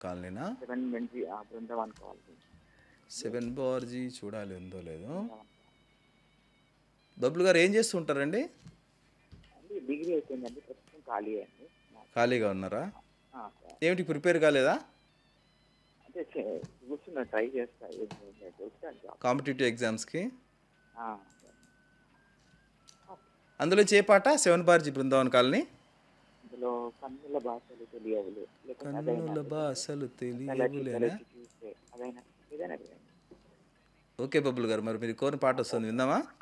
కాలనీనా seven నుంచి ఆ Brindavan colony seven బార్జీ చూడాలి ఉందో లేదో బబ్లు గారు ఏం చేస్తుంటారండి అండి డిగ్రీ అయిపోయిందండి ప్రస్తుతం ఖాళీ అండి ఖాళీగా ఉన్నారా ఆ, సార్. ఏమిటి ప్రిపేర్ కాలేదా అంటే చే- కూర్చున్నా ట్రై చేస్తా ఏం చేయలేదు. దొరుకుతాను జాబ్ కాంపిటేటివ్ ఎగ్జామ్స్కి ఆ, అందులో ఏ పాట సెవెన్ బార్జీ బృందావన్ కాలనీ ఇందులో కన్నుల భాషలు తెలియవులు లేకపోతే కన్నుల అదైనా భాషలు తలచి తెలియవులేనా తలచి చూస్తే అదైనా ఏదైనా వినండి. ఓకే బబ్బులు గారు మరి మీరు కోరిన పాట వస్తుంది విందామా